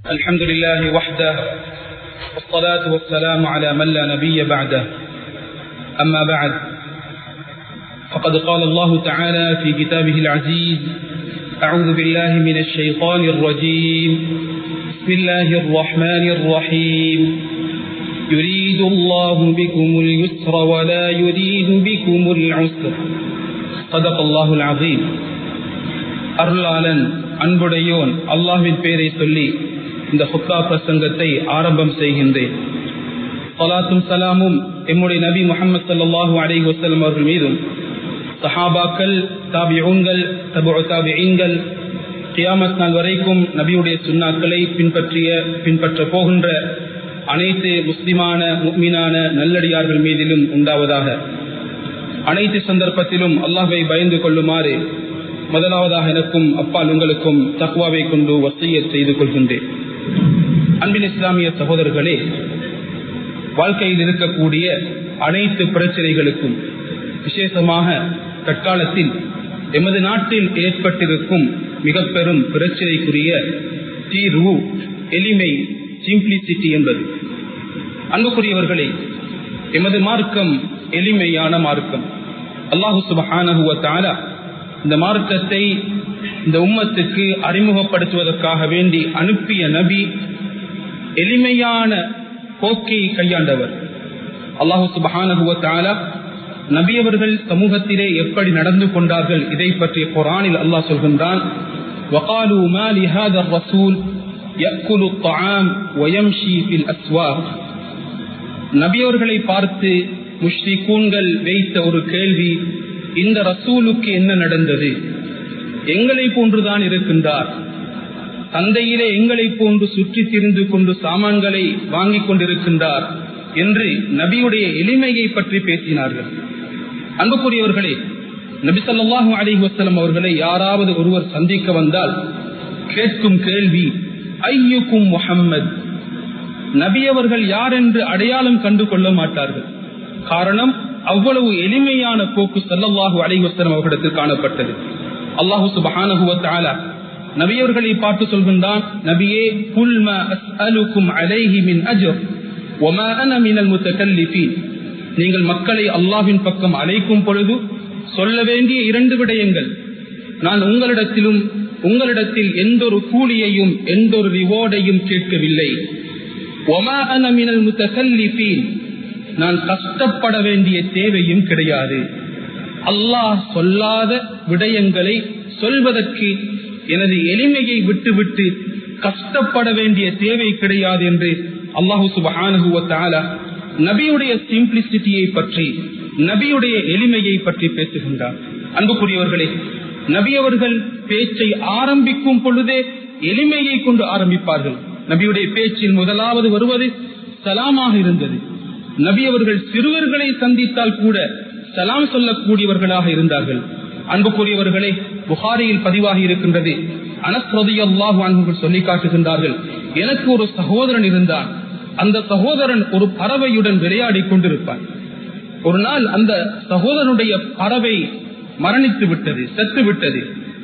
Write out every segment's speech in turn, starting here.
الحمد لله وحده والصلاة والسلام على من لا نبي بعده أما بعد فقد قال الله تعالى في كتابه العزيز أعوذ بالله من الشيطان الرجيم بسم الله الرحمن الرحيم يريد الله بكم اليسر ولا يريد بكم العسر صدق الله العظيم அருளாளன் அன்புடையோன் அல்லாஹ்வின் பேரை சொல்லி இந்த ஹுத்தா பிரசங்கத்தை ஆரம்பம் செய்கின்றேன் சலாத்தும் சலாமும் எம்முடைய நபி முகமது சல்லாஹூ அலை வசலம் அவர்கள் மீதும் சஹாபாக்கள் தாபியூன்கள் தபு தாபியீன்கள் கியாமத் நாள் வரைக்கும் நபியுடைய சுண்ணாக்களை பின்பற்றிய பின்பற்ற போகின்ற அனைத்து முஸ்லிமான முக்மீனான நல்லடியார்கள் மீதிலும் உண்டாவதாக அனைத்து சந்தர்ப்பத்திலும் அல்லாஹை பயந்து கொள்ளுமாறு முதலாவதாக எனக்கும் அப்பால் உங்களுக்கும் தக்குவாவை கொண்டு வசைய செய்து கொள்கின்றேன் அன்பின் இஸ்லாமிய சகோதரர்களே வாழ்க்கையில் இருக்கக்கூடிய அனைத்து பிரச்சனைகளுக்கும் விசேஷமாக தற்காலத்தில் எமது நாட்டில் ஏற்பட்டிருக்கும் மிக பெரும் பிரச்சனைக்குரிய தீர்வு எளிமை சிம்பிளிசிட்டி என்பது அன்புக்குரியவர்களே எமது மார்க்கம் எளிமையான மார்க்கம் அல்லாஹு சுபஹானகுவத்தாலா இந்த மார்க்கத்தை இந்த உம்மத்துக்கு அறிமுகப்படுத்துவதற்காக வேண்டி அனுப்பிய நபி எளிமையான போக்கை கையாண்டவர் அல்லாஹு சுபஹானகுவத்தாலா நபி அவர்கள் சமூகத்திலே எப்படி நடந்து கொண்டார்கள் இதை பற்றி குரானில் அல்லாஹ் சொல்கின்றான் وقالوا ما لهذا الرسول يأكل الطعام ويمشي في الأسواق நபியவர்களை பார்த்து முஷ்ரிகூன்கள் வைத்த ஒரு கேள்வி இந்த ரசூலுக்கு என்ன நடந்தது எங்களை போன்றுதான் இருக்கின்றார் தந்தையிலே எங்களை போன்று சுற்றி திரிந்து கொண்டு சாமான்களை வாங்கிக் கொண்டிருக்கின்றார் என்று நபியுடைய எளிமையை பற்றி பேசினார்கள் அன்புக்குரியவர்களே நபி சொல்லாஹு அலி வசலம் அவர்களை யாராவது ஒருவர் சந்திக்க வந்தால் கேட்கும் கேள்வி ஐயுக்கும் முகம்மது நபி அவர்கள் யார் என்று அடையாளம் கண்டு கொள்ள மாட்டார்கள் காரணம் அவ்வளவு எளிமையான போக்கு சல்லல்லாஹு அலைவசலம் அவர்களிடத்தில் காணப்பட்டது அல்லாஹு சுபஹானஹுவத்தால நபியவர்களை பார்த்து சொல்கின்றான் நபியே குல்ம அஸ்அலுக்கும் அலைஹி மின் அஜர் ஒமா அன மினல் முத்தகல்லிஃபீன் நீங்கள் மக்களை அல்லாஹ்வின் பக்கம் அழைக்கும் பொழுது சொல்ல வேண்டிய இரண்டு விடயங்கள் நான் உங்களிடத்திலும் உங்களிடத்தில் எந்த ஒரு கூலியையும் எந்த ஒரு ரிவார்டையும் கேட்கவில்லை ஒமா அன மினல் முத்தகல்லிஃபீன் நான் கஷ்டப்பட வேண்டிய தேவையும் கிடையாது அல்லாஹ் சொல்லாத விடயங்களை சொல்வதற்கு எனது எளிமையை விட்டுவிட்டு கஷ்டப்பட வேண்டிய தேவை கிடையாது என்று அல்லாஹு சுபானுவத்தால நபியுடைய சிம்பிளிசிட்டியை பற்றி நபியுடைய எளிமையை பற்றி பேசுகின்றார் அன்புக்குரியவர்களே நபி அவர்கள் பேச்சை ஆரம்பிக்கும் பொழுதே எளிமையை கொண்டு ஆரம்பிப்பார்கள் நபியுடைய பேச்சில் முதலாவது வருவது சலாமாக இருந்தது நபி அவர்கள் சிறுவர்களை சந்தித்தால் கூட சலாம் சொல்லக்கூடியவர்களாக இருந்தார்கள் அன்புக்குரியவர்களே புகாரியில் பதிவாகி இருக்கின்றது அனஸ்ரதி அல்லாஹ் அன்புகள் சொல்லி காட்டுகின்றார்கள் எனக்கு ஒரு சகோதரன் இருந்தான் அந்த சகோதரன் ஒரு பறவையுடன் விளையாடி கொண்டிருப்பான் ஒரு நாள் அந்த சகோதரனுடைய பறவை மரணித்து விட்டது செத்து விட்டது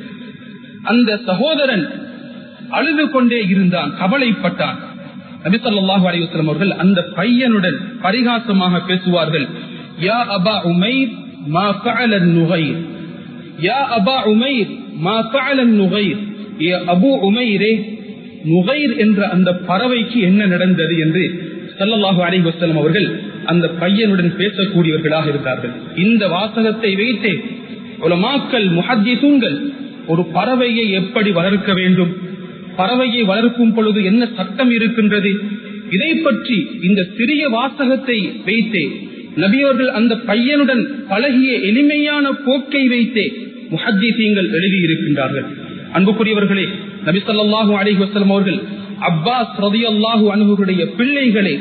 அந்த சகோதரன் அழுது கொண்டே இருந்தான் கவலைப்பட்டான் நபிசல்லாஹு அலிவஸ்லம் அவர்கள் அந்த பையனுடன் பரிகாசமாக பேசுவார்கள் யா அபா உமைர் மா ஃபஅலன் நுகைர் யா அபா உமைர் மா ஃபஅலன் நுகைர் ஏ அபு உமைரே நுகைர் என்ற அந்த பறவைக்கு என்ன நடந்தது என்று சல்லல்லாஹு அலி வசலம் அவர்கள் அந்த பையனுடன் பேசக்கூடியவர்களாக இருந்தார்கள் இந்த வாசகத்தை வைத்தே உலமாக்கல் முஹத்திசூன்கள் ஒரு பறவையை எப்படி வளர்க்க வேண்டும் பறவையை வளர்க்கும் பொழுது என்ன சட்டம் இருக்கின்றது இதை பற்றி இந்த சிறிய வாசகத்தை வைத்தே நபியவர்கள் அந்த பையனுடன் பழகிய எளிமையான போக்கை வைத்தே முஹத்தீசீங்கள் எழுதியிருக்கின்றார்கள் அன்புக்குரியவர்களே நபி சொல்லாஹு அலி வசலம் அவர்கள் அப்பாஸ் ரதி அல்லாஹு அனுகுடைய பிள்ளைகளை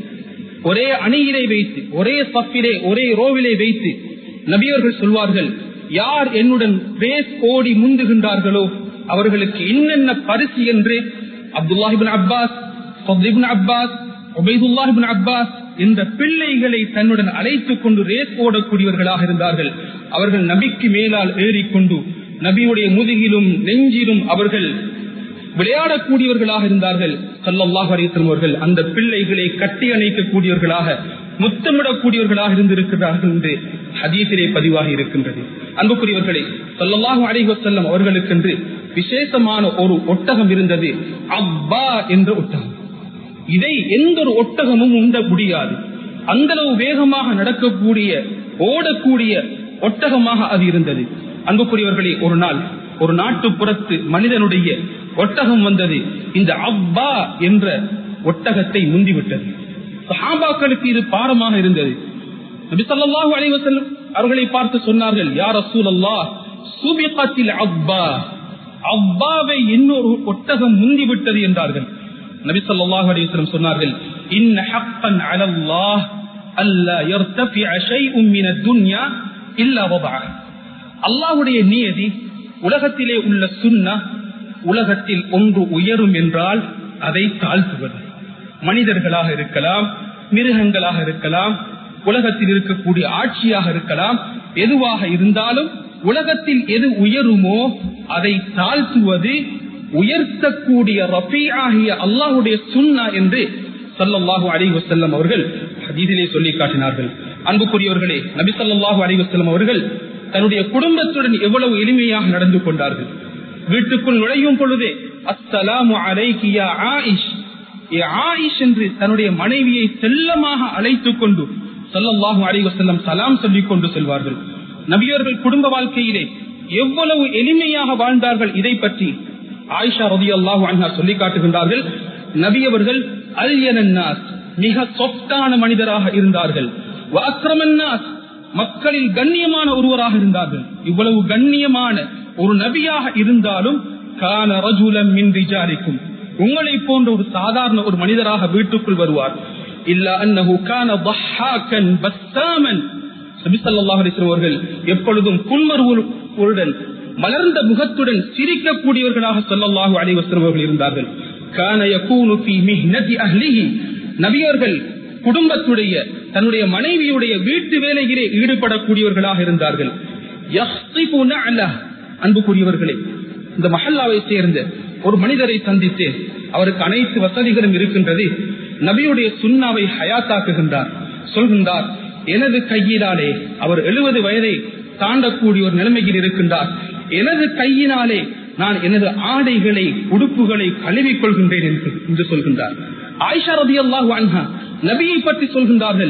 ஒரே அணியிலே வைத்து ஒரே சப்பிலே ஒரே ரோவிலே வைத்து நபியவர்கள் சொல்வார்கள் யார் என்னுடன் ரேஸ் ஓடி முந்துகின்றார்களோ அவர்களுக்கு என்னென்ன பரிசு என்று Abdullah ibn Abbas Abbas Ubaidullah ibn Abbas என்ற பிள்ளைகளை தன்னுடன் அழைத்துக் கொண்டு ரேஸ் ஓடக்கூடியவர்களாக இருந்தார்கள் அவர்கள் நபிக்கு மேலால் ஏறிக்கொண்டு நபியுடைய முதுகிலும் நெஞ்சிலும் அவர்கள் விளையாடக்கூடியவர்களாக இருந்தார்கள் சல்லல்லாஹு அலிஸ்லம் அவர்கள் அந்த பிள்ளைகளை கட்டி அணைக்கக்கூடியவர்களாக முத்தமிடக்கூடியவர்களாக இருந்திருக்கிறார்கள் என்று ஹதீசிலே பதிவாகி இருக்கின்றது அன்புக்குரியவர்களே சல்லல்லாஹு அலைஹி வஸல்லம் அவர்களுக்கென்று விசேஷமான ஒரு ஒட்டகம் இருந்தது அவ்வா என்ற ஒட்டகம் இதை எந்த ஒரு ஒட்டகமும் உண்ட முடியாது அந்த அளவு வேகமாக நடக்கக்கூடிய ஓடக்கூடிய ஒட்டகமாக அது இருந்தது அன்புக்குரியவர்களே ஒரு நாள் ஒரு நாட்டுப்புறத்து மனிதனுடைய ஒட்டகம் வந்தது இந்த அவ்வா என்ற ஒட்டகத்தை முந்திவிட்டது சஹாபாக்களுக்கு இது பாரமாக இருந்தது நபி ஸல்லல்லாஹு அலைஹி வஸல்லம் அவர்களை பார்த்து சொன்னார்கள் யா ரசூலல்லாஹ் சுபிகத்தில் அவ்வா அவ்வாவை இன்னொரு ஒட்டகம் முந்திவிட்டது என்றார்கள் நபி ஸல்லல்லாஹு அலைஹி வஸல்லம் சொன்னார்கள் இன்ன ஹக்கன் அலல்லாஹ் அல்லா யர்தஃபிஅ ஷைஉம் மின துன்யா இல்லா வதஅ அல்லாஹ்வுடைய நியதி உலகத்திலே உள்ள சுன்னா உலகத்தில் ஒன்று உயரும் என்றால் அதை தாழ்த்துவது மனிதர்களாக இருக்கலாம் மிருகங்களாக இருக்கலாம் உலகத்தில் இருக்கக்கூடிய ஆட்சியாக இருக்கலாம் எதுவாக இருந்தாலும் உலகத்தில் எது உயருமோ அதை தாழ்த்துவது உயர்த்தக்கூடிய ரபி ஆகிய அல்லாஹுடைய சுன்னா என்று சல்லல்லாஹு அலி வசல்லம் அவர்கள் ஹதீதிலே சொல்லி காட்டினார்கள் அன்புக்குரியவர்களே நபி சல்லாஹூ அலி வசல்லம் அவர்கள் தன்னுடைய குடும்பத்துடன் எவ்வளவு எளிமையாக நடந்து கொண்டார்கள் வீட்டுக்குள் நுழையும் பொழுதே அஸ்ஸலாமு அலைக்கியா ஆயிஷ் ஏ ஆயிஷ் என்று தன்னுடைய மனைவியை செல்லமாக அழைத்துக் கொண்டு சல்லல்லாஹு அலி வசல்லம் சலாம் சொல்லிக் கொண்டு செல்வார்கள் நபியர்கள் குடும்ப வாழ்க்கையிலே எவ்வளவு எளிமையாக வாழ்ந்தார்கள் இதை பற்றி ஆயிஷா ரதி அல்லாஹு அன்ஹா சொல்லி காட்டுகின்றார்கள் நபியவர்கள் அல்யனாஸ் மிக சொத்தான மனிதராக இருந்தார்கள் வாக்ரமன்னாஸ் மக்களில் கண்ணியமான ஒருவராக இருந்தார்கள் இவ்வளவு கண்ணியமான ஒரு நபியாக இருந்தாலும் கான ரஜுலம் மின் ரிஜாலிக்கும் உங்களை போன்ற ஒரு சாதாரண ஒரு மனிதராக வீட்டுக்குள் வருவார் இல்ல அன்னஹு கான பஹாக்கன் பஸ்ஸாமன் நபி ஸல்லல்லாஹு அலைஹி வஸல்லம் அவர்கள் எப்பொழுதும் புன்மருவுடன் மலர்ந்த முகத்துடன் சிரிக்கக்கூடியவர்களாக ஸல்லல்லாஹு அலைஹி வஸல்லம் அவர்கள் இருந்தார்கள் கான யகூனு ஃபீ மிஹ்னதி அஹ்லிஹி நபியர்கள் குடும்பத்துடைய தன்னுடைய மனைவியுடைய வீட்டு வேலையிலே ஈடுபடக்கூடியவர்களாக இருந்தார்கள் யஹ்ஸிபு நஅலஹ் அன்புக்குரியவர்களே இந்த மஹல்லாவை சேர்ந்த ஒரு மனிதரை சந்தித்தேன் அவருக்கு அனைத்து வசதிகளும் இருக்கின்றது நபியுடைய சுண்ணாவை ஹயாத்தாக்குகின்றார் சொல்கின்றார் எனது கையினாலே அவர் எழுபது வயதை தாண்டக்கூடிய ஒரு நிலைமையில் இருக்கின்றார் எனது கையினாலே நான் எனது ஆடைகளை உடுப்புகளை கழுவிக் கொள்கின்றேன் என்று என்று சொல்கின்றார் ஆயிஷா ரதி அல்லாஹு அன்ஹா நபியை பற்றி சொல்கின்றார்கள்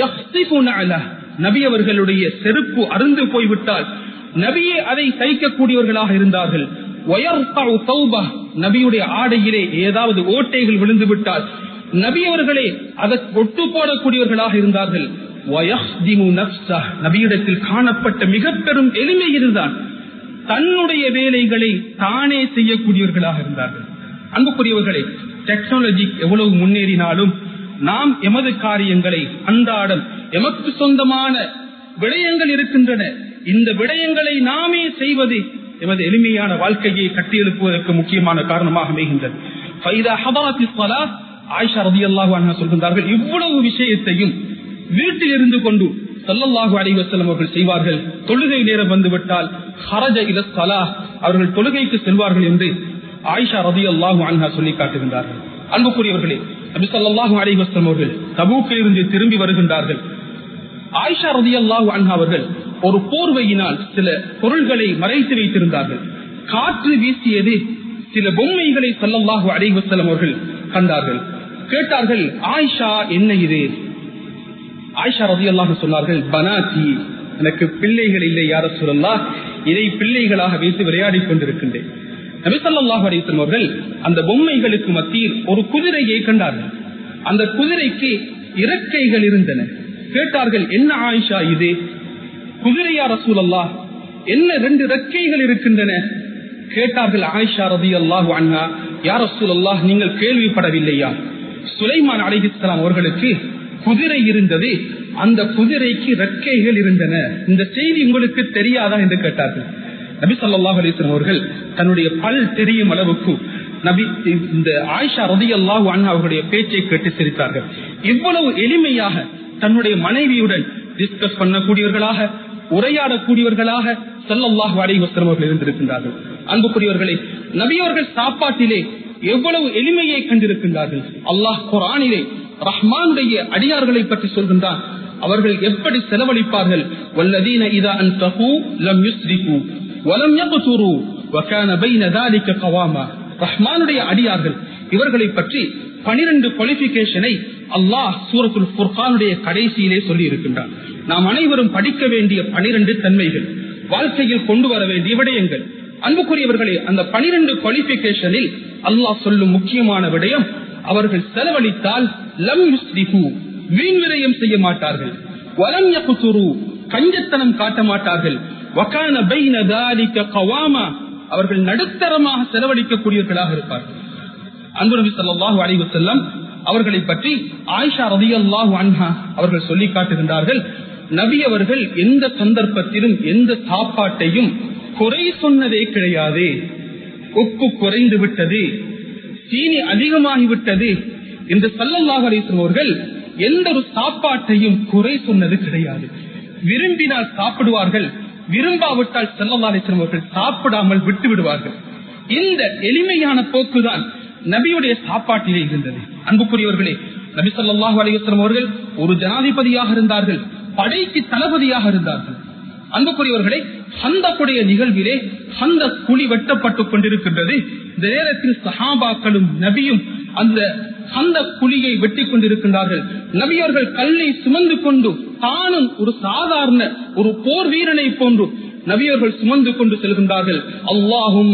நபி அவர்களுடைய செருப்பு அருந்து போய்விட்டால் நபியே அதை தைக்கக்கூடியவர்களாக இருந்தார்கள் நபியுடைய ஆடையிலே ஏதாவது ஓட்டைகள் விழுந்து விட்டால் நபி அவர்களே அதை ஒட்டு போடக்கூடியவர்களாக இருந்தார்கள் நபியிடத்தில் காணப்பட்ட மிக பெரும் எளிமை இருந்தான் தன்னுடைய வேலைகளை தானே செய்யக்கூடியவர்களாக இருந்தார்கள் அன்புக்குரியவர்களே டெக்னாலஜி எவ்வளவு முன்னேறினாலும் நாம் எமது காரியங்களை அன்றாடம் எமக்கு சொந்தமான விடயங்கள் இருக்கின்றன இந்த விடயங்களை நாமே செய்வது எமது எளிமையான வாழ்க்கையை கட்டியெழுப்புவதற்கு முக்கியமான காரணமாக அமைகின்றது ஆயிஷா ரதி அல்லாஹு சொல்கின்றார்கள் இவ்வளவு விஷயத்தையும் வீட்டில் இருந்து கொண்டு சல்லல்லாஹு அலி வசலம் அவர்கள் செய்வார்கள் தொழுகை நேரம் வந்துவிட்டால் ஹரஜ இல சலா அவர்கள் தொழுகைக்கு செல்வார்கள் என்று ஆயிஷா ரதி அல்லாஹு அன்ஹா சொல்லி காட்டுகின்றார்கள் அன்புக்குரியவர்களே நபி சல்லாஹூ அலி வஸ்லம் அவர்கள் தபூக்கில் இருந்து திரும்பி வருகின்றார்கள் ஆயிஷா ரதி அல்லாஹு அன்ஹா அவர்கள் ஒரு போர்வையினால் சில பொருள்களை மறைத்து வைத்திருந்தார்கள் காற்று வீசியது சில பொம்மைகளை சல்லல்லாஹு அலி வசலம் அவர்கள் கண்டார்கள் கேட்டார்கள் ஆயிஷா என்ன இது ஆயிஷா ரதி அல்லாஹு சொன்னார்கள் பனாத்தி எனக்கு பிள்ளைகள் இல்லை யார சொல்லலாம் இதை பிள்ளைகளாக வைத்து விளையாடி கொண்டிருக்கின்றேன் நபிசல்லாஹு அலிஸ்லம் அவர்கள் அந்த பொம்மைகளுக்கு மத்தியில் ஒரு குதிரையை கண்டார்கள் அந்த குதிரைக்கு இறக்கைகள் இருந்தன கேட்டார்கள் என்ன ஆயிஷா இது குதிரையா ரசூல் அல்லாஹ் என்ன ரெண்டு இறக்கைகள் இருக்கின்றன கேட்டார்கள் ஆயிஷா ரதி அல்லாஹு அண்ணா யார் ரசூல் அல்லாஹ் நீங்கள் கேள்விப்படவில்லையா சுலைமான் அலிஹிஸ்லாம் அவர்களுக்கு குதிரை இருந்தது அந்த குதிரைக்கு ரெக்கைகள் இருந்தன இந்த செய்தி உங்களுக்கு தெரியாதா என்று கேட்டார்கள் நபி சொல்லாஹ் அலிஸ்லாம் அவர்கள் தன்னுடைய பல் தெரியும் அளவுக்கு நபி இந்த ஆயிஷா ரதி அல்லாஹு அண்ணா அவர்களுடைய பேச்சை கேட்டு சிரித்தார்கள் இவ்வளவு எளிமையாக தன்னுடைய மனைவியுடன் டிஸ்கஸ் பண்ணக்கூடியவர்களாக உரையாடக்கூடியவர்களாக செல்லல்லாஹு அலி வஸ்லம் அவர்கள் இருந்திருக்கின்றார்கள் அன்புக்குரியவர்களே நபியவர்கள் சாப்பாட்டிலே எவ்வளவு எளிமையை கண்டிருக்கின்றார்கள் அல்லாஹ் குரானிலே ரஹ்மானுடைய அடியார்களை பற்றி சொல்கின்றான் அவர்கள் எப்படி செலவழிப்பார்கள் வல்லதீன இதா அன்தஹு லம் யுஸ்ரிகு வலம் யக்துரு வகான பைன ذلك قواما ரஹ்மானுடைய அடியார்கள் இவர்களை பற்றி பனிரெண்டு குவாலிபிகேஷனை அல்லாஹ் சூரத்துல் ஃபுர்கானுடைய கடைசியிலே சொல்லி இருக்கின்றான் நாம் அனைவரும் படிக்க வேண்டிய பனிரெண்டு தன்மைகள் வாழ்க்கையில் கொண்டு வர வேண்டிய விடயங்கள் அன்புக்குரியவர்களே அந்த பனிரெண்டு குவாலிபிகேஷனில் அல்லாஹ் சொல்லும் முக்கியமான விடயம் அவர்கள் செலவழித்தால் லம் யுஸ்ரிகு வீண் விரயம் செய்ய மாட்டார்கள் வலம் யகுசுரு கஞ்சத்தனம் காட்ட மாட்டார்கள் வகான பைன தாலிக கவாமா அவர்கள் நடுத்தரமாக செலவழிக்கக்கூடியவர்களாக இருப்பார்கள் அன்பு நபி ஸல்லல்லாஹு அலைஹி வஸல்லம் அவர்களை பற்றி ஆயிஷா ரலியல்லாஹு அன்ஹா அவர்கள் சொல்லி காட்டுகின்றார்கள் நபி அவர்கள் எந்த சந்தர்ப்பத்திலும் எந்த சாப்பாட்டையும் குறை சொன்னதே கிடையாது உப்பு குறைந்து விட்டது சீனி அதிகமாகிவிட்டது என்று சல்லல்லாஹு அலைஹி வஸல்லம் அவர்கள் எந்த ஒரு சாப்பாட்டையும் குறை சொன்னது கிடையாது விரும்பினால் சாப்பிடுவார்கள் விரும்பாவிட்டால் சல்லல்லாஹு அலைஹி வஸல்லம் அவர்கள் சாப்பிடாமல் விட்டு விடுவார்கள் இந்த எளிமையான போக்குதான் நபியுடைய சாப்பாட்டிலே இருந்தது அன்புக்குரியவர்களே நபி ஸல்லல்லாஹு அலைஹி வஸல்லம் அவர்கள் ஒரு ஜனாதிபதியாக இருந்தார்கள் படைக்கு தளபதியாக இருந்தார்கள் அன்புக்குரியவர்களே சந்தக்குடைய நிகழ்விலே சந்த குழி வெட்டப்பட்டுக் கொண்டிருக்கின்றது இந்த நேரத்தில் சஹாபாக்களும் நபியும் அந்த சந்த குழியை வெட்டி கொண்டிருக்கின்றார்கள் நபியவர்கள் கல்லை சுமந்து கொண்டு தானும் ஒரு சாதாரண ஒரு போர் வீரனை போன்று நபியவர்கள் சுமந்து கொண்டு செல்கின்றார்கள் அல்லாஹும்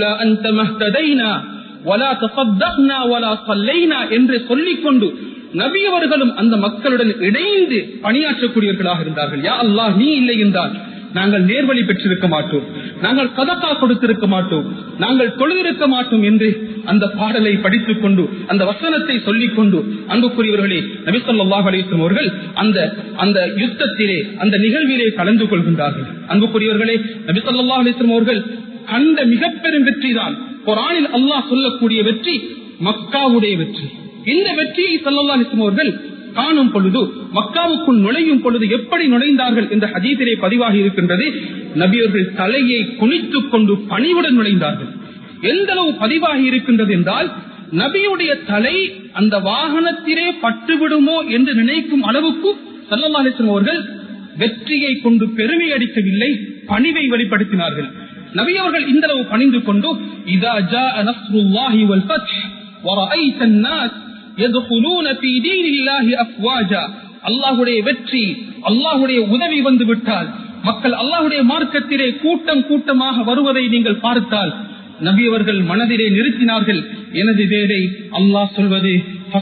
என்று சொல்லிக்கொண்டு நபியவர்களும் அந்த மக்களுடன் இணைந்து பணியாற்றக்கூடியவர்களாக இருந்தார்கள் யா அல்லாஹ் நீ இல்லை என்றால் நாங்கள் நேர்வழி பெற்றிருக்க மாட்டோம் நாங்கள் கதக்கா கொடுத்திருக்க மாட்டோம் நாங்கள் தொழுதிருக்க மாட்டோம் என்று அந்த பாடலை படித்துக் கொண்டு அந்த வசனத்தை சொல்லிக் கொண்டு அன்புக்குரியவர்களே நபிசல்லாஹ் அலிஸ்லம் அவர்கள் அந்த அந்த யுத்தத்திலே அந்த நிகழ்விலே கலந்து கொள்கின்றார்கள் அன்புக்குரியவர்களே நபிசல்லாஹ் அலிஸ்லம் அவர்கள் கண்ட மிக பெரும் வெற்றி தான் குரானில் அல்லாஹ் சொல்லக்கூடிய வெற்றி மக்காவுடைய வெற்றி இந்த வெற்றியை சல்லல்லா அலிஸ்லம் அவர்கள் காணும் பொழுது மக்காவுக்குள் நுழையும் பொழுது எப்படி நுழைந்தார்கள் என்ற ஹதீசிலே பதிவாகி இருக்கின்றது நபியர்கள் தலையை குனித்துக் கொண்டு பணிவுடன் நுழைந்தார்கள் எந்த அளவு பதிவாகி இருக்கின்றது என்றால் நபியுடைய தலை அந்த வாகனத்திலே பட்டுவிடுமோ என்று நினைக்கும் அளவுக்கு சல்லல்லா அலிஸ்லம் அவர்கள் வெற்றியை கொண்டு பெருமை அடிக்கவில்லை பணிவை வெளிப்படுத்தினார்கள் நபி அவர்கள் இந்த அளவு பணிந்து கொண்டு இதா ஜா நஸ்ருல்லாஹி வல் ஃபத்ஹ் ورأيت الناس يدخلون في دين الله أفواجا அல்லாஹுடைய வெற்றி அல்லாஹுடைய உதவி வந்து விட்டால் மக்கள் அல்லாஹுடைய மார்க்கத்திலே கூட்டம் கூட்டமாக வருவதை நீங்கள் பார்த்தால் நபி அவர்கள் மனதிலே நிறுத்தினார்கள் எனது வேலை அல்லாஹ் சொல்வது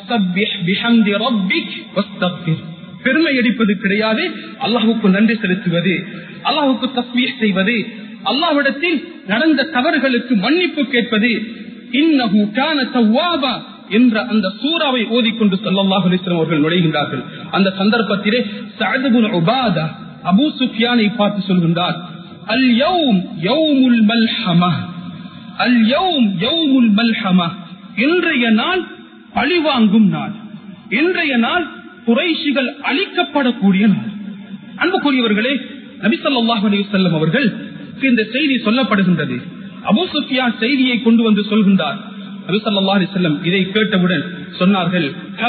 பெருமை அடிப்பது கிடையாது அல்லாஹுக்கு நன்றி செலுத்துவது அல்லாஹுக்கு தஸ்மீர் செய்வது அல்லாஹ்விடத்தில் நடந்த தவறுகளுக்கு மன்னிப்பு கேட்பது இன்னஹு கான தவ்வாபா என்ற அந்த சூறாவை ஓதிக்கொண்டு சல்லல்லாஹு அலிஸ்லாம் அவர்கள் நுழைகின்றார்கள் அந்த சந்தர்ப்பத்திலே சஅதுபுன் உபாதா அபூ சுஃபியானை பார்த்து சொல்கின்றார் அல் யௌம் யௌமுல் மல்ஹமா அல் யௌம் யௌமுல் மல்ஹமா இன்றைய நாள் பழிவாங்கும் நாள் இன்றைய நாள் குறைஷிகள் அழிக்கப்படக்கூடிய நாள் அன்புக்குரியவர்களே நபிசல்லாஹு அலி வல்லம் அவர்கள் இந்த செய்தி சொல்லப்படுகின்றது அபு சுஃபியான் செய்தியை கொண்டு வந்து சொல்கின்றார் நபிசல்லா அலி செல்லம் இதை கேட்டவுடன் சொன்னார்கள்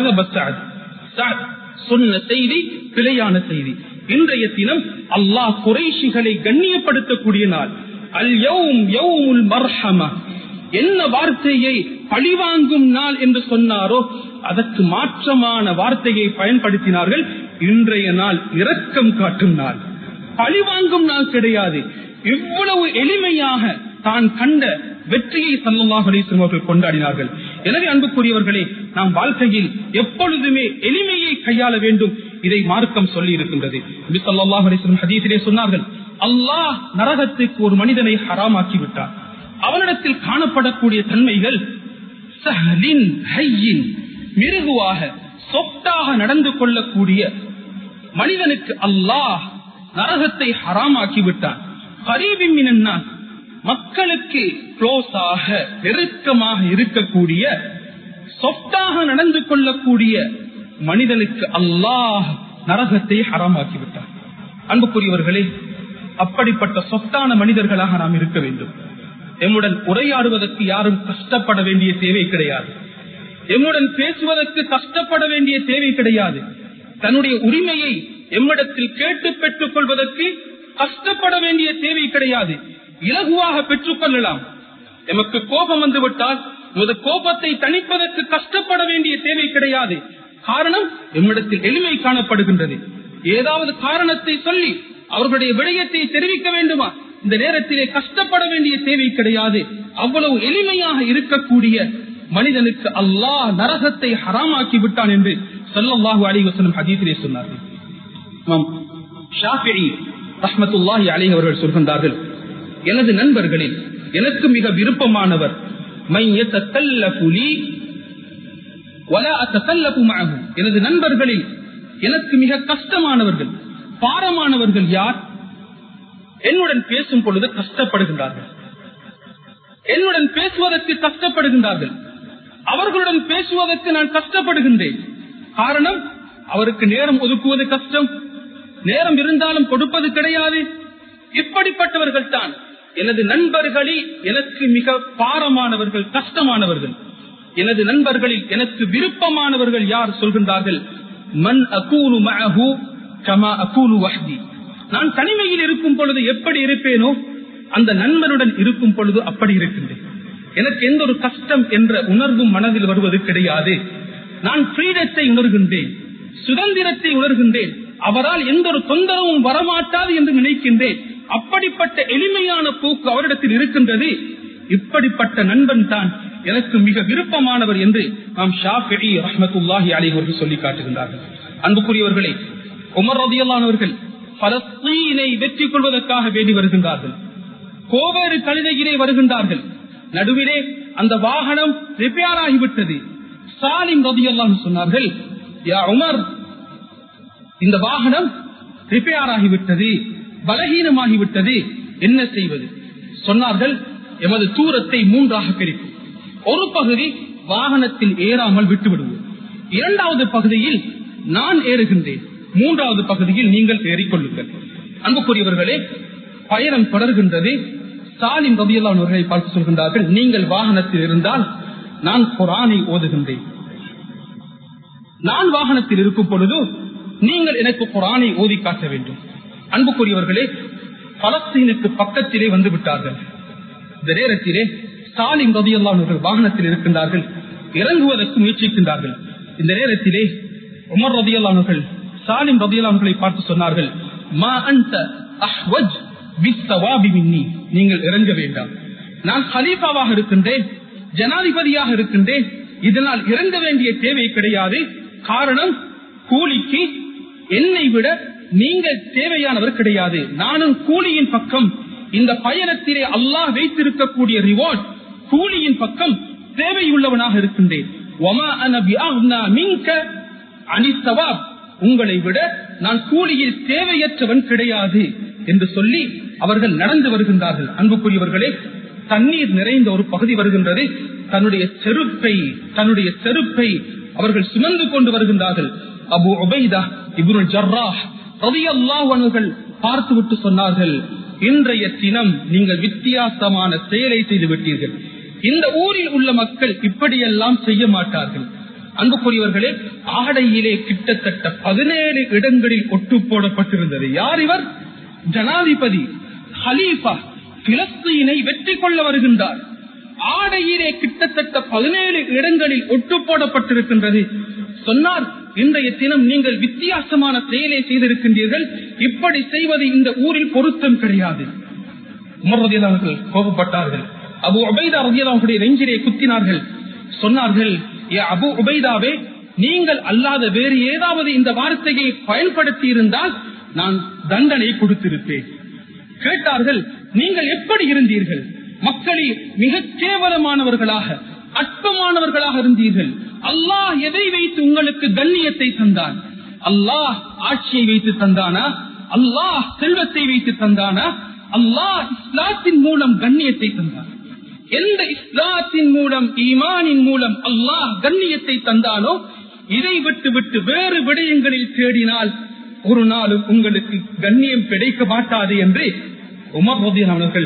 சொன்ன செய்தி பிழையான செய்தி இன்றைய தினம் அல்லாஹ் குறைஷிகளை கண்ணியப்படுத்தக்கூடிய நாள் அல் யௌம் யௌமுல் மர்ஹமா என்ன வார்த்தையை பழிவாங்கும் நாள் என்று சொன்னாரோ அதற்கு மாற்றமான வார்த்தையை பயன்படுத்தினார்கள் இன்றைய நாள் இரக்கம் காட்டும் நாள் பழிவாங்கும் நாள் கிடையாது இவ்வளவு எளிமையாக தான் கண்ட வெற்றியை சல்லாஹ் அலிஸ்லம் அவர்கள் கொண்டாடினார்கள் எனவே அன்புக்குரியவர்களே நாம் வாழ்க்கையில் எப்பொழுதுமே எளிமையை கையாள வேண்டும் இதை மார்க்கம் சொல்லி இருக்கின்றது சல்லாஹ் அலிஸ்லம் ஹதீசிலே சொன்னார்கள் அல்லாஹ் நரகத்துக்கு ஒரு மனிதனை ஹராமாக்கி விட்டார் அவனிடத்தில் காணப்படக்கூடிய தன்மைகள் சஹலின் ஹையின் மிருகுவாக சொத்தாக நடந்து கொள்ளக்கூடிய மனிதனுக்கு அல்லாஹ் நரகத்தை ஹராமாக்கி விட்டான் கரீபின் மக்களுக்கு க்ளோஸாக நெருக்கமாக இருக்கக்கூடிய சொத்தாக நடந்து கொள்ளக்கூடிய மனிதனுக்கு அல்லாஹ் நரகத்தை ஹராமாக்கி விட்டார் அன்புக்குரியவர்களே அப்படிப்பட்ட சொத்தான மனிதர்களாக நாம் இருக்க வேண்டும் எம்முடன் உரையாடுவதற்கு யாரும் கஷ்டப்பட வேண்டிய தேவை கிடையாது எம்முடன் பேசுவதற்கு கஷ்டப்பட வேண்டிய தேவை கிடையாது தன்னுடைய உரிமையை எம்மிடத்தில் கேட்டு பெற்றுக் கொள்வதற்கு கஷ்டப்பட வேண்டிய தேவை கிடையாது இலகுவாக பெற்றுக் கொள்ளலாம் எமக்கு கோபம் வந்து விட்டால் உமது கோபத்தை தணிப்பதற்கு கஷ்டப்பட வேண்டிய தேவை கிடையாது காரணம் எம்மிடத்தில் எளிமை காணப்படுகின்றது ஏதாவது காரணத்தை சொல்லி அவர்களுடைய விடயத்தை தெரிவிக்க வேண்டுமா இந்த நேரத்திலே கஷ்டப்பட வேண்டிய தேவை கிடையாது அவ்வளவு எளிமையாக இருக்கக்கூடிய மனிதனுக்கு அல்லாஹ் நரகத்தை ஹராமாக்கி விட்டான் என்று சொல்லல்லாஹு அலி வசனம் ஹதீசிலே சொன்னார்கள் ரஹமத்துல்லாஹி அலி அவர்கள் சொல்கின்றார்கள் எனது நண்பர்களில் எனக்கு மிக விருப்பமானவர் எனது நண்பர்களில் எனக்கு மிக கஷ்டமானவர்கள் பாரமானவர்கள் யார் என்னுடன் பேசும் பொழுது கஷ்டப்படுகின்றார்கள் என்னுடன் பேசுவதற்கு கஷ்டப்படுகின்றார்கள் அவர்களுடன் பேசுவதற்கு நான் கஷ்டப்படுகின்றேன் காரணம் அவருக்கு நேரம் ஒதுக்குவது கஷ்டம் நேரம் இருந்தாலும் கொடுப்பது கிடையாது இப்படிப்பட்டவர்கள் தான் எனது நண்பர்களில் எனக்கு மிக பாரமானவர்கள் கஷ்டமானவர்கள் எனது நண்பர்களில் எனக்கு விருப்பமானவர்கள் யார் சொல்கின்றார்கள் மண் அகூனு மஹூ கமா அகூனு வஹ்தி நான் தனிமையில் இருக்கும் பொழுது எப்படி இருப்பேனோ அந்த நண்பனுடன் இருக்கும் பொழுது அப்படி இருக்கின்றேன் எனக்கு எந்த ஒரு கஷ்டம் என்ற உணர்வும் மனதில் வருவது கிடையாது நான் ஃப்ரீடத்தை உணர்கின்றேன் சுதந்திரத்தை உணர்கின்றேன் அவரால் எந்த ஒரு தொந்தரவும் வரமாட்டாது என்று நினைக்கின்றேன் அப்படிப்பட்ட எளிமையான போக்கு அவரிடத்தில் இருக்கின்றது இப்படிப்பட்ட நண்பன் தான் எனக்கு மிக விருப்பமானவர் என்று நாம் ஷாஃபி ரஹமத்துல்லாஹி அலி அவர்கள் சொல்லி காட்டுகின்றார்கள் அன்புக்குரியவர்களே உமர் ரதியல்லானவர்கள் பலஸ்தீனை வெற்றி கொள்வதற்காக வேண்டி வருகின்றார்கள் கோவேறு கழுதையிலே வருகின்றார்கள் நடுவிலே அந்த வாகனம் ரிப்பேர் ஆகிவிட்டது சாலிம் ரதியல்லான்னு சொன்னார்கள் யா உமர் இந்த வாகனம் ரிப்பேர் ஆகிவிட்டது பலகீனமாகிவிட்டது என்ன செய்வது சொன்னார்கள் எமது தூரத்தை மூன்றாக பிரிக்கும் ஒரு பகுதி வாகனத்தில் ஏறாமல் விட்டு விடுவோம் இரண்டாவது பகுதியில் நான் ஏறுகின்றேன் மூன்றாவது பகுதியில் நீங்கள் ஏறிக்கொள்ளுங்கள் அன்புக்குரியவர்களே பயணம் தொடர்கின்றது சாலிம் ரபியல்லானவர்களை பார்த்து சொல்கின்றார்கள் நீங்கள் வாகனத்தில் இருந்தால் நான் குரானை ஓதுகின்றேன் நான் வாகனத்தில் இருக்கும் பொழுது நீங்கள் எனக்கு குரானை ஓதி காட்ட வேண்டும் அன்புக்குரியவர்களே பலஸ்தீனுக்கு பக்கத்திலே வந்து விட்டார்கள் இந்த நேரத்திலே சாலிம் ரதியல்லானவர்கள் வாகனத்தில் இருக்கின்றார்கள் இறங்குவதற்கு முயற்சிக்கின்றார்கள் இந்த நேரத்திலே உமர் ரதியல்லானவர்கள் சாலிம் ரதியல்லானவர்களை பார்த்து சொன்னார்கள் மா அந்த அஹ்வஜ் நீங்கள் இறங்க வேண்டாம் நான் ஹலீஃபாவாக இருக்கின்றேன் ஜனாதிபதியாக இருக்கின்றேன் இதனால் இறங்க வேண்டிய தேவை கிடையாது காரணம் கூலிக்கு என்னை விட நீங்கள் தேவையானவர் கிடையாது நானும் கூலியின் பக்கம் இந்த பயணத்திலே அல்லாஹ் வைத்திருக்கக்கூடிய ரிவார்ட் கூலியின் பக்கம் தேவையுள்ளவனாக இருக்கின்றேன் உங்களை விட நான் கூலியில் தேவையற்றவன் கிடையாது என்று சொல்லி அவர்கள் நடந்து வருகின்றார்கள் அன்புக்குரியவர்களே தண்ணீர் நிறைந்த ஒரு பகுதி வருகின்றது தன்னுடைய செருப்பை தன்னுடைய செருப்பை அவர்கள் சுமந்து கொண்டு வருகின்றார்கள் அபு உபைதா இபுல் ஜர்ராஹ் அவர்கள் பார்த்துவிட்டு சொன்னார்கள் இன்றைய தினம் நீங்கள் வித்தியாசமான செயலை செய்து விட்டீர்கள் இந்த ஊரில் உள்ள மக்கள் இப்படியெல்லாம் செய்ய மாட்டார்கள் அன்புக்குரியவர்களே ஆடையிலே கிட்டத்தட்ட பதினேழு இடங்களில் ஒட்டு போடப்பட்டிருந்தது யார் இவர் ஜனாதிபதி ஹலீஃபா பிலஸ்தீனை வெற்றி கொள்ள வருகின்றார் ஆடையிலே கிட்டத்தட்ட பதினேழு இடங்களில் ஒட்டு போடப்பட்டிருக்கின்றது சொன்னார் இன்றைய தினம் நீங்கள் வித்தியாசமான செயலை செய்திருக்கின்றீர்கள் இப்படி செய்வது இந்த ஊரில் பொருத்தம் கிடையாது அவர்கள் கோபப்பட்டார்கள் அபு உபைதா ரதியலாவுடைய நெஞ்சிலே குத்தினார்கள் சொன்னார்கள் ஏ அபு உபைதாவே நீங்கள் அல்லாத வேறு ஏதாவது இந்த வார்த்தையை பயன்படுத்தி இருந்தால் நான் தண்டனை கொடுத்திருப்பேன் கேட்டார்கள் நீங்கள் எப்படி இருந்தீர்கள் மக்களில் மிக கேவலமானவர்களாக அற்பமானவர்களாக இருந்தீர்கள் அல்லாஹ் எதை வைத்து உங்களுக்கு கண்ணியத்தை தந்தான் அல்லாஹ் ஆட்சியை வைத்து தந்தானா அல்லாஹ் செல்வத்தை வைத்து தந்தானா அல்லாஹ் இஸ்லாத்தின் மூலம் கண்ணியத்தை தந்தான் எந்த இஸ்லாத்தின் மூலம் ஈமானின் மூலம் அல்லாஹ் கண்ணியத்தை தந்தானோ இதை விட்டு விட்டு வேறு விடயங்களில் தேடினால் ஒரு நாளும் உங்களுக்கு கண்ணியம் கிடைக்க மாட்டாது என்று உமர் அவர்கள்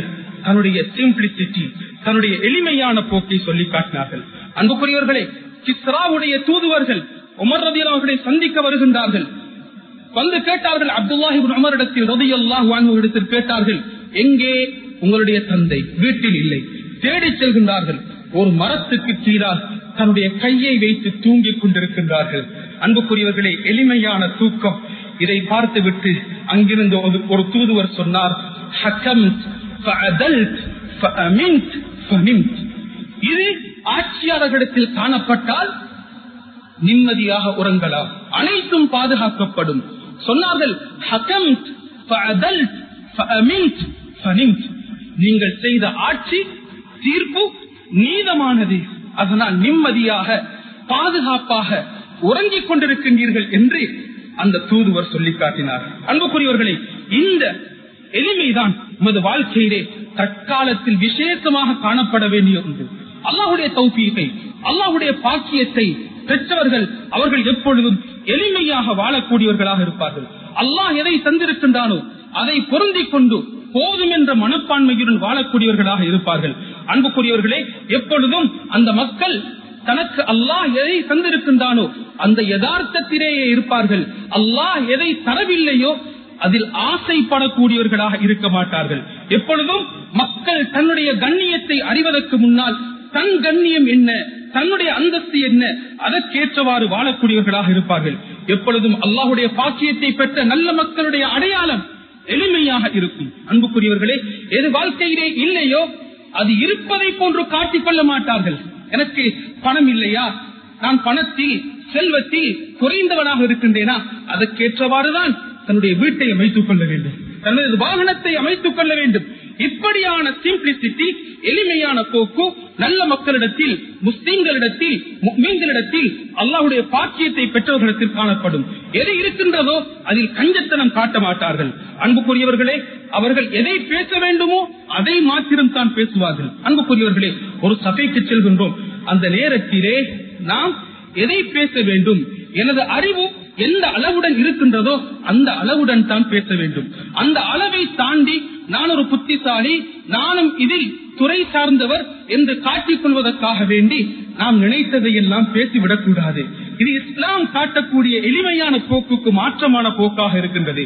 தன்னுடைய சிம்பிளிசிட்டி தன்னுடைய எளிமையான போக்கை சொல்லி காட்டினார்கள் அன்புக்குரியவர்களே கிஸ்ராவுடைய தூதுவர்கள் உமர் ரதி அவர்களை சந்திக்க வருகின்றார்கள் வந்து கேட்டார்கள் அப்துல்லாஹி உமரிடத்தில் ரதி அல்லாஹ் இடத்தில் கேட்டார்கள் எங்கே உங்களுடைய தந்தை வீட்டில் இல்லை தேடி செல்கின்றார்கள் ஒரு மரத்துக்கு கீழால் தன்னுடைய கையை வைத்து தூங்கிக் கொண்டிருக்கின்றார்கள் அன்புக்குரியவர்களே எளிமையான தூக்கம் இதை பார்த்துவிட்டு அங்கிருந்து ஒரு தூதுவர் சொன்னார் இது ஆட்சியாளர்களிடத்தில் காணப்பட்டால் நிம்மதியாக உறங்கலாம் அனைத்தும் பாதுகாக்கப்படும் சொன்னார்கள் நீங்கள் செய்த ஆட்சி தீர்ப்பு நீதமானது அதனால் நிம்மதியாக பாதுகாப்பாக உறங்கிக் கொண்டிருக்கின்றீர்கள் என்று அந்த தூதுவர் சொல்லி காட்டினார் அன்புக்குரியவர்களே இந்த எளிமைதான் நமது வாழ்க்கையிலே தற்காலத்தில் விசேஷமாக காணப்பட வேண்டிய ஒன்று அல்லாஹுடைய தௌஃபீகை அல்லாஹுடைய பாக்கியத்தை பெற்றவர்கள் அவர்கள் எப்பொழுதும் எளிமையாக வாழக்கூடியவர்களாக இருப்பார்கள் அல்லாஹ் எதை தந்திருக்கின்றானோ அதை பொருந்திக் கொண்டு போதும் என்ற மனப்பான்மையுடன் வாழக்கூடியவர்களாக இருப்பார்கள் அன்புக்குரியவர்களே எப்பொழுதும் அந்த மக்கள் தனக்கு அல்லாஹ் எதை தந்திருக்கின்றானோ அந்த யதார்த்தத்திலேயே இருப்பார்கள் அல்லாஹ் எதை தரவில்லையோ அதில் ஆசைப்படக்கூடியவர்களாக இருக்க மாட்டார்கள் எப்பொழுதும் மக்கள் தன்னுடைய கண்ணியத்தை அறிவதற்கு முன்னால் தன் கண்ணியம் என்ன தன்னுடைய அந்தஸ்து என்ன அதற்கேற்றவாறு வாழக்கூடியவர்களாக இருப்பார்கள் எப்பொழுதும் அல்லாஹுடைய பாக்கியத்தை பெற்ற நல்ல மக்களுடைய அடையாளம் எளிமையாக இருக்கும் அன்புக்குரியவர்களே எது வாழ்க்கையிலே இல்லையோ அது இருப்பதை போன்று காட்டிக்கொள்ள மாட்டார்கள் எனக்கு பணம் இல்லையா நான் பணத்தில் செல்வத்தில் குறைந்தவனாக இருக்கின்றேனா அதற்கேற்றவாறுதான் தன்னுடைய வீட்டை அமைத்துக் கொள்ள வேண்டும் தனது வாகனத்தை அமைத்துக் கொள்ள வேண்டும் இப்படியான சிம்பிளிசிட்டி எளிமையான போக்கு நல்ல மக்களிடத்தில் முஸ்லிம்களிடத்தில் மீன்களிடத்தில் அல்லாஹுடைய பாக்கியத்தை பெற்றவர்களிடத்தில் காணப்படும் எது இருக்கின்றதோ அதில் கஞ்சத்தனம் காட்ட மாட்டார்கள் அன்புக்குரியவர்களே அவர்கள் எதை பேச வேண்டுமோ அதை மாத்திரம் தான் பேசுவார்கள் அன்புக்குரியவர்களே ஒரு சபைக்கு செல்கின்றோம் அந்த நேரத்திலே நாம் எதை பேச வேண்டும் எனது அறிவு எந்த அளவுடன் இருக்கின்றதோ அந்த அளவுடன் தான் பேச வேண்டும் அந்த அளவை தாண்டி நான் ஒரு புத்திசாலி நானும் இதில் துறை சார்ந்தவர் என்று காட்டிக் கொள்வதற்காக வேண்டி நாம் நினைத்ததை எல்லாம் பேசிவிடக் கூடாது இது இஸ்லாம் காட்டக்கூடிய எளிமையான போக்குக்கு மாற்றமான போக்காக இருக்கின்றது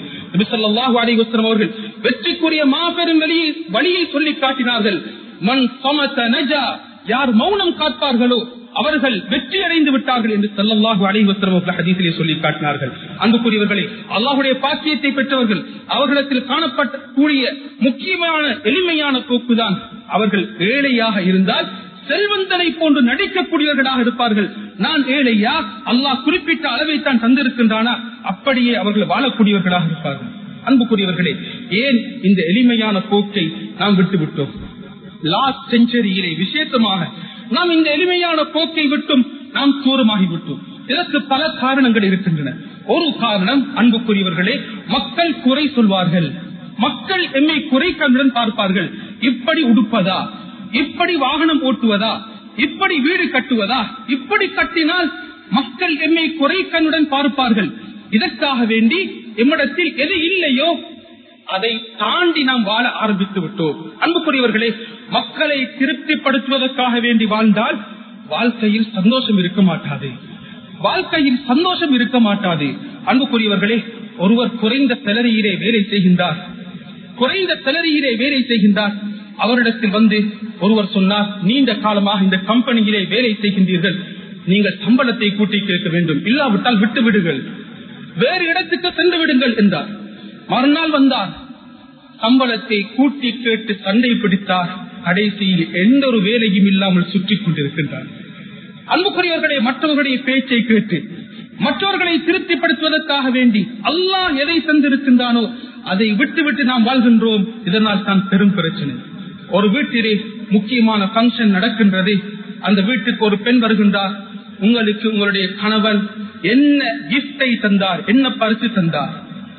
அவர்கள் வெற்றிக்குரிய மாபெரும் வழியை வழியை சொல்லி காட்டினார்கள் மண் சமத்த நஜா யார் மௌனம் காப்பார்களோ அவர்கள் வெற்றி அடைந்து விட்டார்கள் என்று சல்லல்லாஹு அலைவசரம் ஹதீசிலே சொல்லி காட்டினார்கள் அன்புக்குரியவர்களே அல்லாஹுடைய பாக்கியத்தை பெற்றவர்கள் அவர்களிடத்தில் காணப்படக்கூடிய முக்கியமான எளிமையான போக்குதான் அவர்கள் ஏழையாக இருந்தால் செல்வந்தனை போன்று நடிக்கக்கூடியவர்களாக இருப்பார்கள் நான் ஏழையா அல்லாஹ் குறிப்பிட்ட அளவை தான் தந்திருக்கின்றானா அப்படியே அவர்கள் வாழக்கூடியவர்களாக இருப்பார்கள் அன்புக்குரியவர்களே ஏன் இந்த எளிமையான போக்கை நாம் விட்டுவிட்டோம் லாஸ்ட் செஞ்சுரியிலே விசேஷமாக நாம் இந்த எளிமையான போக்கை விட்டும் நாம் தூரமாகி விட்டோம் இதற்கு பல காரணங்கள் இருக்கின்றன ஒரு காரணம் அன்புக்குரியவர்களே மக்கள் குறை சொல்வார்கள் மக்கள் எம்மை குறை கண்ணுடன் பார்ப்பார்கள் இப்படி உடுப்பதா இப்படி வாகனம் ஓட்டுவதா இப்படி வீடு கட்டுவதா இப்படி கட்டினால் மக்கள் எம்மை குறை கண்ணுடன் பார்ப்பார்கள் இதற்காக வேண்டி எம்மிடத்தில் எது இல்லையோ அதை தாண்டி நாம் வாழ ஆரம்பித்து விட்டோம் அன்புக்குரியவர்களே மக்களை திருப்திப்படுத்துவதற்காக வேண்டி வாழ்ந்தால் வாழ்க்கையில் சந்தோஷம் இருக்க மாட்டாது வாழ்க்கையில் சந்தோஷம் இருக்க மாட்டாது அன்புக்குரியவர்களே ஒருவர் குறைந்த செலரியிலே வேலை செய்கின்றார் குறைந்த செலரியிலே வேலை செய்கின்றார் அவரிடத்தில் வந்து ஒருவர் சொன்னார் நீண்ட காலமாக இந்த கம்பெனியிலே வேலை செய்கின்றீர்கள் நீங்கள் சம்பளத்தை கூட்டி கேட்க வேண்டும் இல்லாவிட்டால் விட்டு விடுங்கள் வேறு இடத்துக்கு சென்று விடுங்கள் என்றார் மறுநாள் வந்தார் சம்பளத்தை கூட்டி கேட்டு சண்டை பிடித்தார் கடைசியில் எந்த ஒரு வேலையும் இல்லாமல் சுற்றி கொண்டிருக்கின்றார் அன்புக்குரியவர்களை மற்றவர்களுடைய பேச்சை கேட்டு மற்றவர்களை திருப்திப்படுத்துவதற்காக வேண்டி அல்லாஹ் எதை தந்திருக்கின்றானோ அதை விட்டு விட்டு நாம் வாழ்கின்றோம் இதனால் தான் பெரும் பிரச்சனை ஒரு வீட்டிலே முக்கியமான பங்கன் நடக்கின்றது அந்த வீட்டுக்கு ஒரு பெண் வருகின்றார் உங்களுக்கு உங்களுடைய கணவன் என்ன கிஃப்டை தந்தார் என்ன பரிசு தந்தார்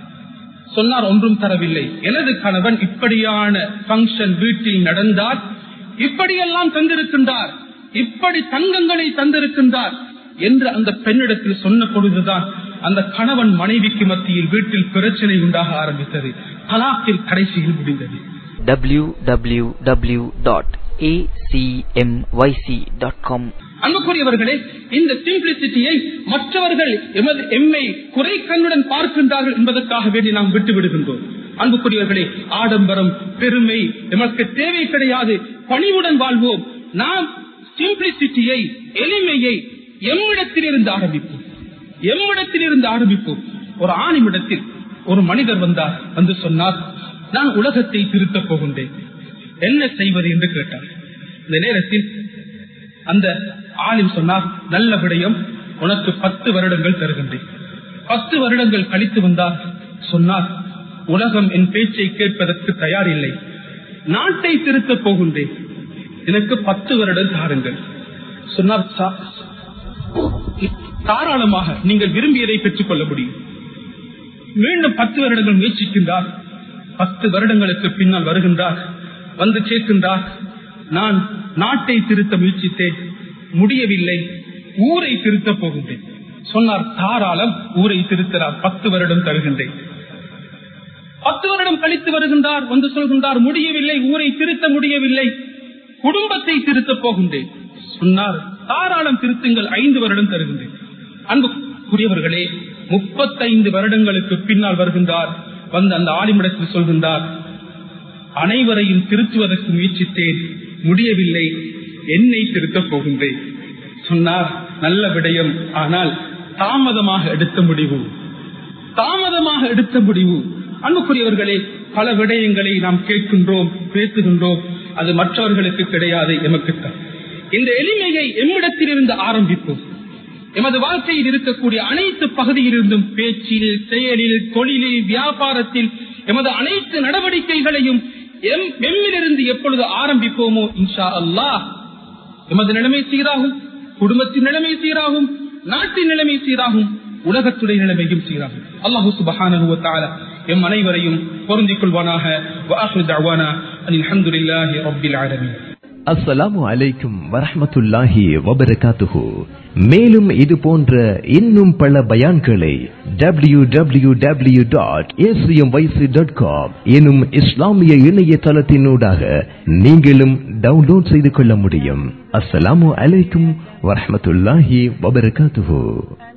சொன்னார் ஒன்றும் தரவில்லை எனது கணவன் இப்படியான பங்கன் வீட்டில் நடந்தால் இப்படியெல்லாம் தந்திருக்கின்றார் இப்படி தங்கங்களை தந்திருக்கின்றார் என்று அந்த பெண்ணிடத்தில் சொன்ன பொழுதுதான் அந்த கணவன் மனைவிக்கு மத்தியில் வீட்டில் பிரச்சனை உண்டாக ஆரம்பித்தது தலாக்கில் கடைசியில் முடிந்தது www.acmyc.com அன்புக்குரியவர்களே இந்த சிம்பிளிசிட்டியை மற்றவர்கள் எமது எம்மை குறை கண்ணுடன் பார்க்கின்றார்கள் என்பதற்காக வேண்டி நாம் விட்டு விடுகின்றோம் அன்புக்குரியவர்களே ஆடம்பரம் பெருமை எமக்கு தேவை கிடையாது பணிவுடன் வாழ்வோம் நாம் சிம்பிளிசிட்டியை எளிமையை எம்மிடத்திலிருந்து ஆரம்பிப்போம் எம்மிடத்திலிருந்து ஆரம்பிப்போம் ஒரு ஆணிமிடத்தில் ஒரு மனிதர் வந்தார் வந்து சொன்னார் நான் உலகத்தை திருத்தப் போகின்றேன் என்ன செய்வது என்று கேட்டார் இந்த நேரத்தில் அந்த ஆலிம் சொன்னார் நல்ல விடயம் உனக்கு பத்து வருடங்கள் தருகின்றேன் பத்து வருடங்கள் கழித்து வந்தார் சொன்னார் உலகம் என் பேச்சை கேட்பதற்கு தயார் இல்லை நாட்டை திருத்தப் போகின்றேன் எனக்கு பத்து வருடம் தாருங்கள் சொன்னார் "சா- தாராளமாக நீங்கள் விரும்பியதை பெற்றுக் கொள்ள முடியும் மீண்டும் பத்து வருடங்கள் முயற்சிக்கின்றார் பத்து வருடங்களுக்கு பின்னால் வருகின்றார் வந்து கேட்கின்றார் நான் நாட்டை திருத்த முயற்சித்தேன் முடியவில்லை ஊரை திருத்தப் போகின்றேன் சொன்னார் தாராளம் ஊரை திருத்தலாம் பத்து வருடம் தருகின்றேன் பத்து வருடம் கழித்து வருகின்றார் வந்து சொல்கின்றார் முடியவில்லை ஊரை திருத்த முடியவில்லை குடும்பத்தை திருத்தப் போகின்றேன் சொன்னார் தாராளம் திருத்துங்கள் ஐந்து வருடம் தருகின்றேன் அன்புக்குரியவர்களே முப்பத்தைந்து வருடங்களுக்கு பின்னால் வருகின்றார் வந்து அந்த ஆலிமிடத்தில் சொல்கின்றார் அனைவரையும் திருத்துவதற்கு முயற்சித்தேன் முடியவில்லை என்னை திருத்தப் போகின்றேன் சொன்னார் நல்ல விடயம் ஆனால் தாமதமாக எடுத்த முடிவு தாமதமாக எடுத்த முடிவு அன்புக்குரியவர்களே பல விடயங்களை நாம் கேட்கின்றோம் பேசுகின்றோம் அது மற்றவர்களுக்கு கிடையாது எமக்குத்தான் இந்த எளிமையை எம்மிடத்திலிருந்து ஆரம்பிப்போம் எமது வாழ்க்கையில் இருக்கக்கூடிய அனைத்து பகுதியிலிருந்தும் பேச்சில் செயலில் தொழிலில் வியாபாரத்தில் எமது அனைத்து நடவடிக்கைகளையும் எம் எம்மிலிருந்து எப்பொழுது ஆரம்பிப்போமோ இன்ஷா அல்லாஹ் எமது நிலைமை சீராகும் குடும்பத்தின் நிலைமை சீராகும் நாட்டின் நிலைமை சீராகும் உலகத்துடைய நிலைமையும் சீராகும் அல்லாஹு சுபஹானஹு வ தஆலா எம் அனைவரையும் பொருந்திக் கொள்வானாக வ ஆஹிரு தஅவானா அனில் ஹம்துலில்லாஹி ரப்பில் ஆலமீன் அஸ்ஸலாமு அலைக்கும் வரஹ்மத்துல்லாஹி வபரகாத்துஹு மேலும் இது போன்ற இன்னும் பல பயான்களை W W W dot dot com எனும் இஸ்லாமிய இணையதளத்தினூடாக நீங்களும் டவுன்லோட் செய்து கொள்ள முடியும் அஸ்ஸலாமு அலைக்கும் வரஹ்மத்துல்லாஹி வபரகாத்துஹு